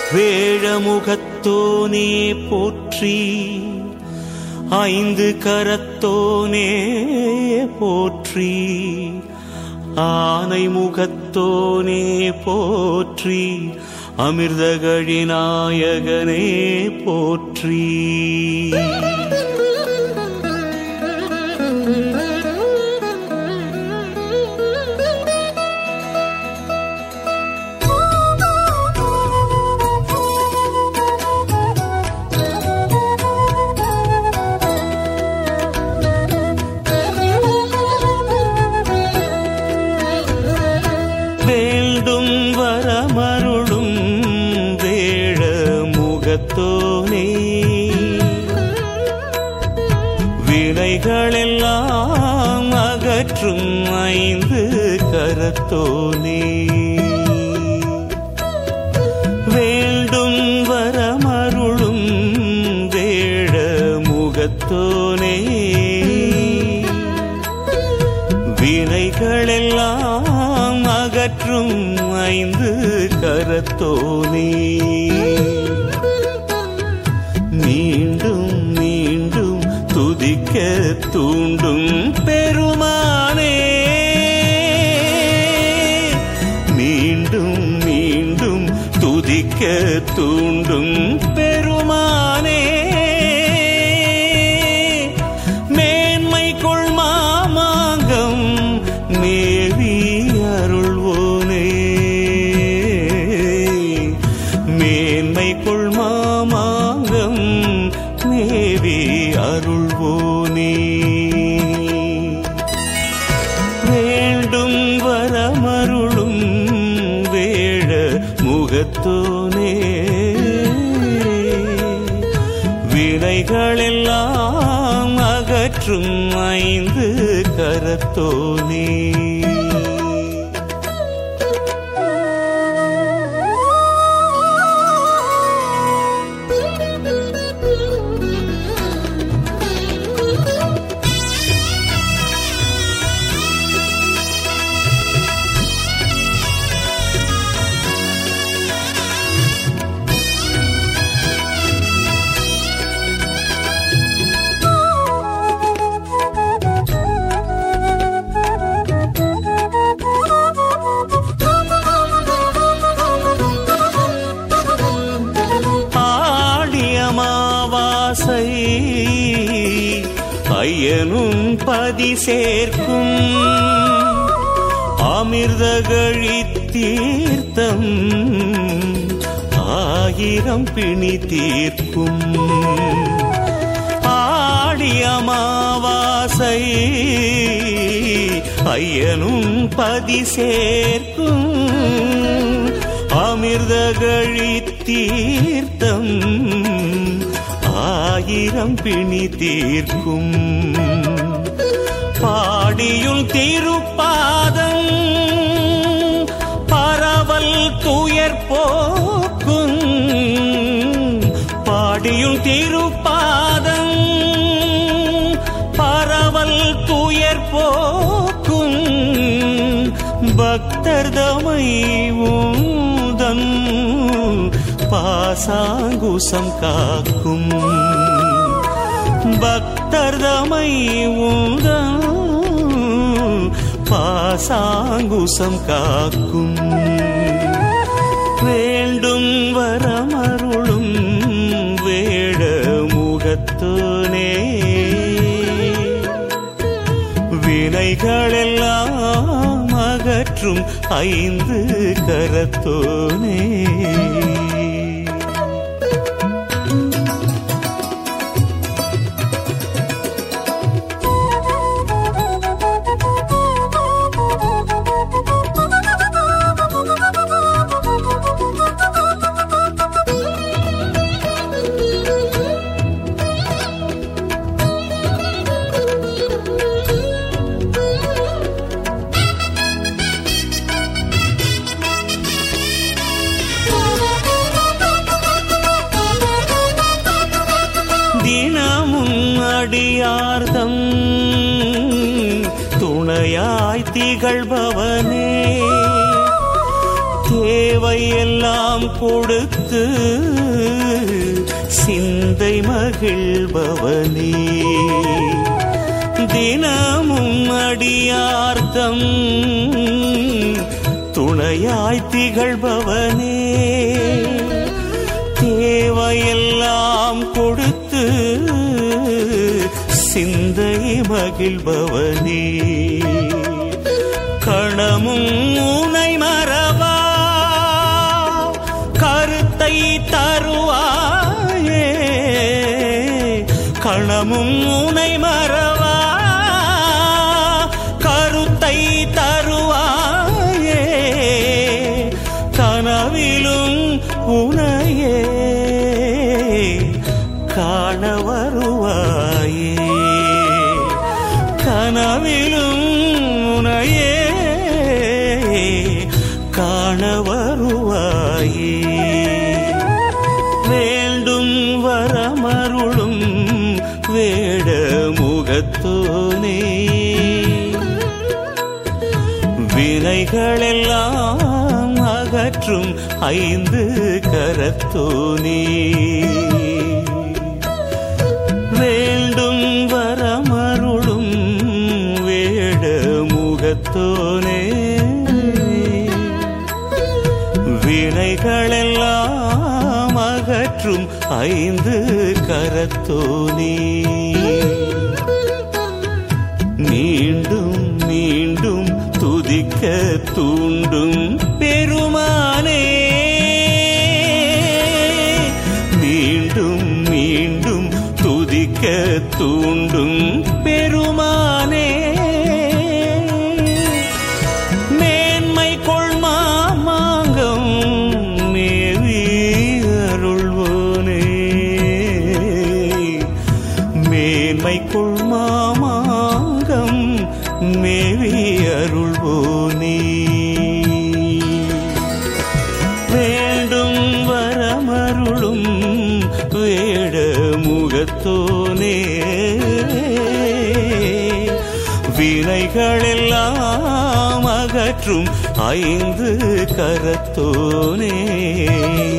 வேழமுகத்தோனே போற்றி ஐந்து கரத்தோனே போற்றி ஆனை முகத்தோனே போற்றி அமிர்தகழி நாயகனே போற்றி வேண்டும் வரமருளும் வேழ முகத்தோனே வினைகளெல்லாம் அகற்றும் ஐந்து கரத்தோனே வேண்டும் வரமருளும் வேழ முகத்தோனே வினைகளெல்லாம் அகற்றும் ஐந்து கரத்தோனே மீண்டும் மீண்டும் துதிக்க தூண்டும் பெருமானே மீண்டும் மீண்டும் துதிக்க தூண்டும் பெருமானே மேன்மை கொள் மாமாங்கம் மேவி அருள்வோனே மேன்மை கொள் மாமாங்கம் மேவி அருள்வோனே வேண்டும் வரமருளும் வேழ முகத்தோனே வினைகளெல்லாம் அகற்றும் ஐந்து கரத்தோனே ஆடி அமாவாசை ஐயனும் பதி சேர்க்கும் அமிர்தகழி தீர்த்தம் ஆயிரம் பிணி தீர்க்கும் ஆடி அமாவாசை ஐயனும் பதி சேர்க்கும் அமிர்தகழி தீர்த்தம் ஆயிரம் பிணி தீர்க்கும் பாடியுள் திருப்பாதம் பரவல் துயர் போக்கும் பாடியுள் திருப்பாதம் பரவல் துயர் போக்கும் பக்தர் தமை ஊதன் பாசாங்குசம் காக்கும் பக்தர் தமை ஊதன் பாசாங்குசம் காக்கும் வேண்டும் வரமருளும் வேட முகத்தோனே வினைகளெல்லாம் அகற்றும் ஐந்து கரத்தோனே தினமும் அடியார்தம் துணையாய் திகழ்பவனே தேவையெல்லாம் கொடுத்து சிந்தை மகிழ்பவனே தினமும் அடியார்த்தம் துணையாய் திகழ்பவனே தேவையெல்லாம் கொடுத்து சிந்தை மகிழ்பவனே கணமும் உனை மறவா கருத்தை தருவாயே கணமும் உனை மறவா கருத்தை தருவாயே கனவிலும் உனையே காண வருவாயே கனவிலும் உனையே காண வருவாயே வேண்டும் வரமருளும் வேட முகத்தோனே வினைகளெல்லாம் அகற்றும் ஐந்து கரத்தோனே வேண்டும் வரமருளும் வேட முகத்தோனே வினைகளெல்லாம் அகற்றும் ஐந்து கரத்தோனே மீண்டும் மீண்டும் துதிக்க தூண்டும் பெருமானே மீண்டும் மீண்டும் துதிக்க தூண்டும் பெருமானே மேன்மை கொள்மாமாங்கம் மேவி அருள்வோனே மேன்மை கொள்மாமாங்கம் மேவி அருள்வோனே வேண்டும் வரமருளும் வேட முகத்தோனே வினைகளெல்லாம் அகற்றும் ஐந்து கரத்தோனே